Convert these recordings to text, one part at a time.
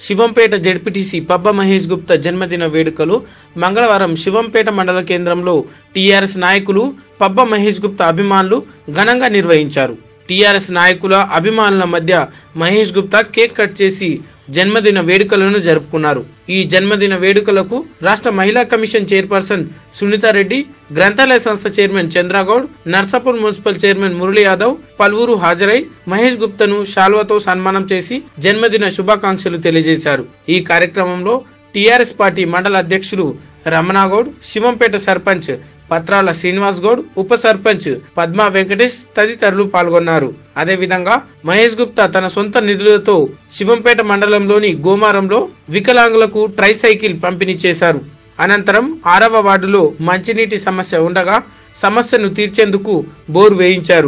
Shivampet ZPTC Pabba Mahesh Gupta జన్మదిన వేడుకలు మంగళవారం శివంపేట మండల కేంద్రంలో టీఆర్ఎస్ నాయకులు పబ్బ మహేష్ గుప్తా అభిమానులు ఘనంగా నిర్వహించారు టీఆర్ఎస్ నాయకుల అభిమానుల మధ్య మహేష్ గుప్తా కేక్ కట్ చేసి జన్మదిన వేడుకలను జరుపుకున్నారు ఈ జన్మదిన వేడుకలకు రాష్ట్ర మహిళా కమిషన్ చైర్పర్సన్ సునీతారెడ్డి గ్రంథాలయ సంస్థ chairman Chandra Goud Narsapur municipal chairman Murali Yadav పలువురు హాజరై మహేష్ గుప్తను శాల్వతో సన్మానం చేసి జన్మదిన శుభాకాంక్షలు తెలియజేశారు ఈ కార్యక్రమంలో టీఆర్ఎస్ పార్టీ మండల అధ్యక్షులు రమణాగౌడ్ శివంపేట సర్పంచ్ పత్రాల శ్రీనివాస్ గౌడ్ ఉప సర్పంచ్ పద్మా వెంకటేష్ తదితరులు పాల్గొన్నారు అదేవిధంగా మహేష్ గుప్తా తన సొంత నిధులతో శివంపేట మండలంలోని గోమారంలో వికలాంగులకు ట్రైసైకిల్ పంపిణీ చేశారు అనంతరం ఆరవ వార్డులో మంచినీటి సమస్య ఉండగా సమస్యను తీర్చేందుకు బోరు వేయించారు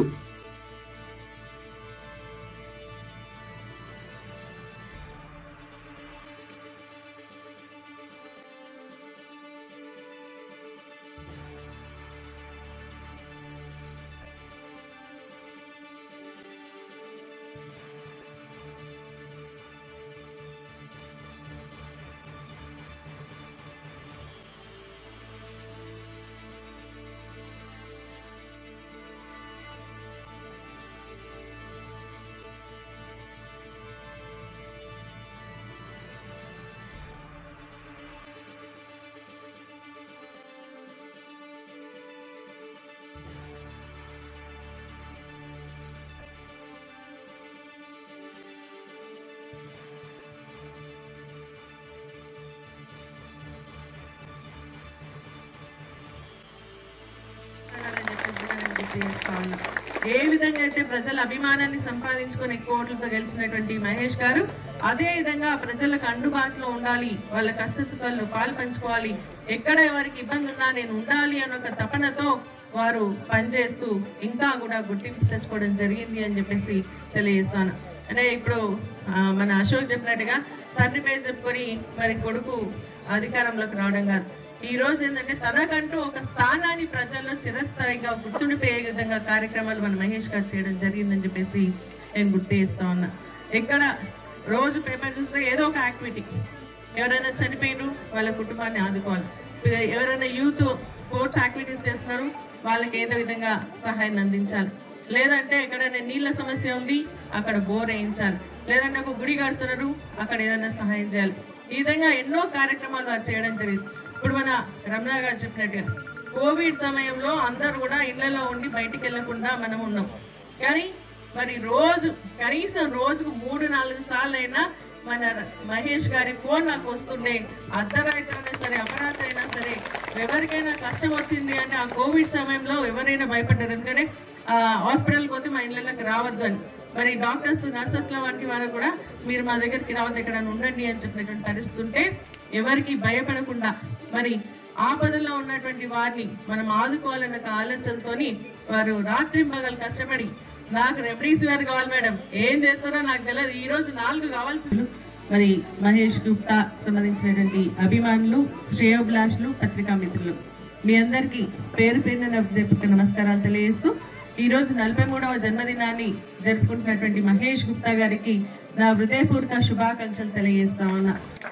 ఏ విధంగా అయితే ప్రజల అభిమానాన్ని సంపాదించుకొని ఎక్కువ ఓట్లతో గెలిచినటువంటి మహేష్ గారు అదే విధంగా ప్రజలకు అందుబాటులో ఉండాలి వాళ్ళ కష్ట సుఖాల్లో పాలు పంచుకోవాలి ఎక్కడ ఎవరికి ఇబ్బంది ఉన్నా నేను ఉండాలి అన్న ఒక తపనతో వారు పనిచేస్తూ ఇంకా కూడా గుర్తింపు తెచ్చుకోవడం జరిగింది అని చెప్పేసి తెలియజేస్తాను అంటే ఇప్పుడు ఆ, మన అశోక్ చెప్పినట్టుగా తండ్రి పేరు చెప్పుకొని మరి కొడుకు అధికారంలోకి రావడం కాదు ఈ రోజు ఏంటంటే తనకంటూ ఒక స్థానాన్ని ప్రజల్లో చిరస్థాయిగా గుర్తుండిపోయే విధంగా కార్యక్రమాలు మన మహేష్ గారు చేయడం జరిగిందని చెప్పేసి నేను గుర్తు చేస్తా ఉన్నా ఎక్కడ రోజు పేపర్ చూస్తే ఏదో ఒక యాక్టివిటీ ఎవరైనా చనిపోయినారు వాళ్ళ కుటుంబాన్ని ఆదుకోవాలి ఇప్పుడు ఎవరైనా యూత్ స్పోర్ట్స్ యాక్టివిటీస్ చేస్తున్నారు వాళ్ళకి ఏదో విధంగా సహాయాన్ని అందించాలి లేదంటే ఎక్కడైనా నీళ్ళ సమస్య ఉంది అక్కడ బోర్ వేయించాలి లేదంటే ఒక గుడి కడుతున్నారు అక్కడ ఏదైనా సహాయం చేయాలి ఈ విధంగా ఎన్నో కార్యక్రమాలు వారు చేయడం జరిగింది ఇప్పుడు మన రమణ గారు చెప్పినట్టుగా కోవిడ్ సమయంలో అందరూ కూడా ఇళ్లలో ఉండి బయటికి వెళ్లకుండా మనం ఉన్నాం కానీ మరి రోజు కనీసం రోజుకు మూడు నాలుగు సార్లు అయినా మన మహేష్ గారి ఫోన్ నాకు వస్తుండే అర్ధరాత్రైనా సరే అపరాత్రి అయినా సరే ఎవరికైనా కష్టం వచ్చింది అంటే ఆ కోవిడ్ సమయంలో ఎవరైనా భయపడ్డారు ఎందుకంటే హాస్పిటల్కి పోతే మా ఇళ్ళకి రావద్దు అని మరి డాక్టర్స్ నర్సెస్ వంటి వారు కూడా మీరు మా దగ్గరికి రావద్దు ఎక్కడ ఉండండి అని చెప్పినటువంటి పరిస్థితి ఉంటే ఎవరికి భయపడకుండా మరి ఆపదలో ఉన్నటువంటి వారిని మనం ఆదుకోవాలన్న ఒక ఆలోచనతోని వారు రాత్రి పగలు కష్టపడి నాకు రెమెడీస్ వేరు కావాలి మేడం ఏం చేస్తారో నాకు తెలియదు ఈ రోజు నాలుగు కావాల్సింది మరి మహేష్ గుప్తా సంబంధించినటువంటి అభిమానులు శ్రేయోభిలాషులు పత్రికా మిత్రులు మీ అందరికీ పేరు పేరున నా హృదయపూర్వక నమస్కారాలు తెలియజేస్తూ ఈ రోజు నలభై మూడవ జన్మదినాన్ని జరుపుకుంటున్నటువంటి మహేష్ గుప్తా గారికి నా హృదయపూర్వక శుభాకాంక్షలు తెలియజేస్తా ఉన్నా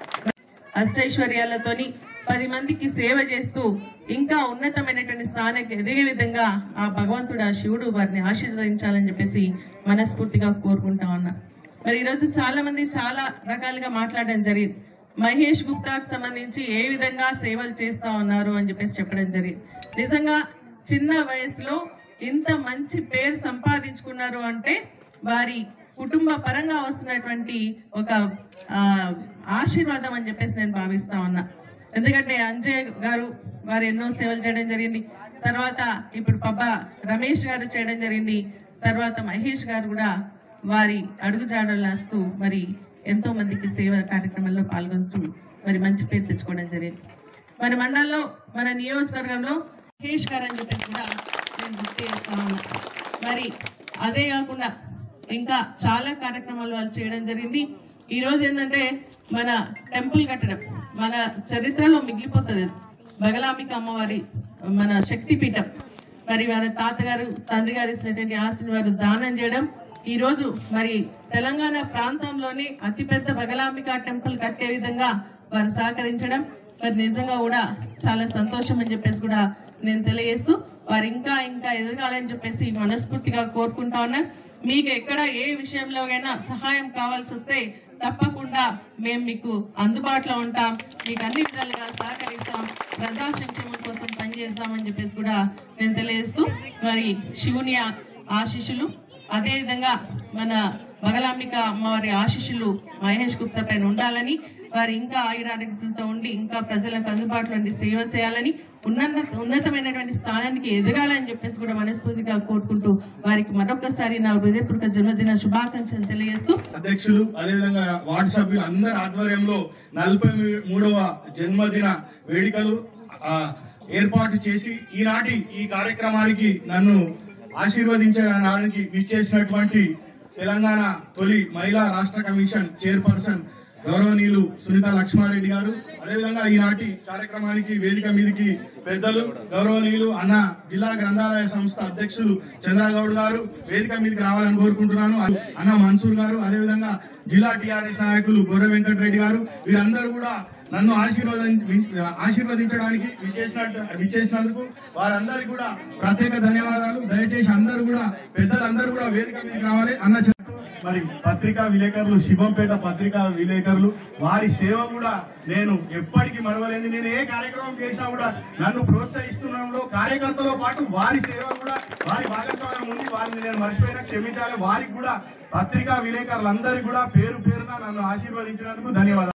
అష్టైశ్వర్యాలతోని పది మందికి సేవ చేస్తూ ఇంకా ఉన్నతమైనటువంటి స్థానానికి ఎదిగే విధంగా ఆ భగవంతుడు ఆ శివుడు వారిని ఆశీర్వదించాలని చెప్పేసి మనస్ఫూర్తిగా కోరుకుంటా ఉన్నా మరి ఈరోజు చాలా మంది చాలా రకాలుగా మాట్లాడడం జరిగింది మహేష్ గుప్తాకు సంబంధించి ఏ విధంగా సేవలు చేస్తా ఉన్నారు అని చెప్పేసి చెప్పడం జరిగింది నిజంగా చిన్న వయసులో ఇంత మంచి పేరు సంపాదించుకున్నారు అంటే వారి కుటుంబ పరంగా వస్తున్నటువంటి ఒక ఆ, ఆశీర్వాదం అని చెప్పేసి నేను భావిస్తా ఉన్నా ఎందుకంటే అంజయ్ గారు వారు ఎన్నో సేవలు చేయడం జరిగింది తర్వాత ఇప్పుడు పబ్బ రమేష్ గారు చేయడం జరిగింది తర్వాత మహేష్ గారు కూడా వారి అడుగుజాడలు వేస్తూ మరి ఎంతో మందికి సేవ కార్యక్రమాల్లో పాల్గొంటూ మరి మంచి పేరు తెచ్చుకోవడం జరిగింది మన మండలంలో మన నియోజకవర్గంలో మహేష్ గారు అని చెప్పేసి కూడా నేను గుర్తు చేస్తా ఉన్నా మరి అదే కాకుండా ఇంకా చాలా కార్యక్రమాలు వాళ్ళు చేయడం జరిగింది ఈ రోజు ఏంటంటే మన టెంపుల్ కట్టడం మన చరిత్రలో మిగిలిపోతుంది అది. బగలాంబిక అమ్మవారి మన శక్తి పీఠం మరి వారి తాతగారు తండ్రి గారు ఇచ్చినటువంటి ఆస్తిని వారు దానం చేయడం ఈ రోజు మరి తెలంగాణ ప్రాంతంలోని అతిపెద్ద బగలాంబిక టెంపుల్ కట్టే విధంగా వారు సహకరించడం మరి నిజంగా కూడా చాలా సంతోషం అని చెప్పేసి కూడా నేను తెలియజేస్తూ వారు ఇంకా ఇంకా ఎదగాలని చెప్పేసి మనస్ఫూర్తిగా కోరుకుంటా ఉన్నాను మీకు ఎక్కడ ఏ విషయంలోనైనా సహాయం కావాల్సి వస్తే తప్పకుండా మేము మీకు అందుబాటులో ఉంటాం మీకు అన్ని విధాలుగా సహకరిస్తాం ప్రజా సంక్షేమం కోసం పనిచేస్తామని చెప్పేసి కూడా నేను తెలియజేస్తూ మరి శివుని ఆ- ఆశీస్సులు అదే విధంగా మన బగలాంబిక అమ్మవారి ఆశీస్సులు మహేష్ గుప్తా పైన ఉండాలని వారు ఇంకా ఆయురారోగ్యాలతో ఉండి ఇంకా ప్రజలకు అందుబాటులో ఉండి సేవ చేయాలని ఉన్నత ఉన్నతమైనటువంటి స్థానానికి ఎదగాలని చెప్పేసి కూడా మనస్ఫూర్తిగా కోరుకుంటూ వారికి మరొకసారి నా హృదయపూర్వక జన్మదిన శుభాకాంక్షలు తెలియజేస్తూ అధ్యక్షులు అదేవిధంగా వార్డు సభ్యులు అందరి ఆధ్వర్యంలో నలభై మూడవ జన్మదిన వేడుకలు ఆ, ఏర్పాటు చేసి ఈనాటి ఈ కార్యక్రమానికి నన్ను ఆశీర్వదించడానికి విచ్చేసినటువంటి తెలంగాణ తొలి మహిళా రాష్ట్ర కమిషన్ చైర్పర్సన్ గౌరవనీయులు సునీత లక్ష్మారెడ్డి గారు అదేవిధంగా ఈనాటి కార్యక్రమానికి వేదిక మీదకి పెద్దలు గౌరవనీయులు అన్న జిల్లా గ్రంథాలయ సంస్థ అధ్యక్షులు చంద్రగౌడ్ గారు వేదిక మీదకి రావాలని కోరుకుంటున్నాను అన్న మన్సూర్ గారు అదేవిధంగా జిల్లా టిఆర్ఎస్ నాయకులు గొర్రె వెంకటరెడ్డి గారు వీరందరూ కూడా నన్ను ఆశీర్వదించ ఆశీర్వదించడానికి విచ్చేసినట్టు విచ్చేసినందుకు వారందరికీ కూడా ప్రత్యేక ధన్యవాదాలు దయచేసి అందరూ కూడా పెద్దలందరూ కూడా వేదిక మీదకి రావాలి అన్న చెప్ప- మరి పత్రికా విలేకరులు శివంపేట పత్రికా విలేకరులు వారి సేవ కూడా నేను ఎప్పటికీ మరవలేదు నేను ఏ కార్యక్రమం చేసినా కూడా నన్ను ప్రోత్సహిస్తున్నంలో కార్యకర్తతో పాటు వారి సేవ కూడా వారి భాగస్వామ్యం ఉంది వారిని నేను మర్చిపోయినా క్షమించాలి వారికి కూడా పత్రికా విలేకరులందరికీ కూడా పేరు పేరున నన్ను ఆశీర్వదించినందుకు ధన్యవాదాలు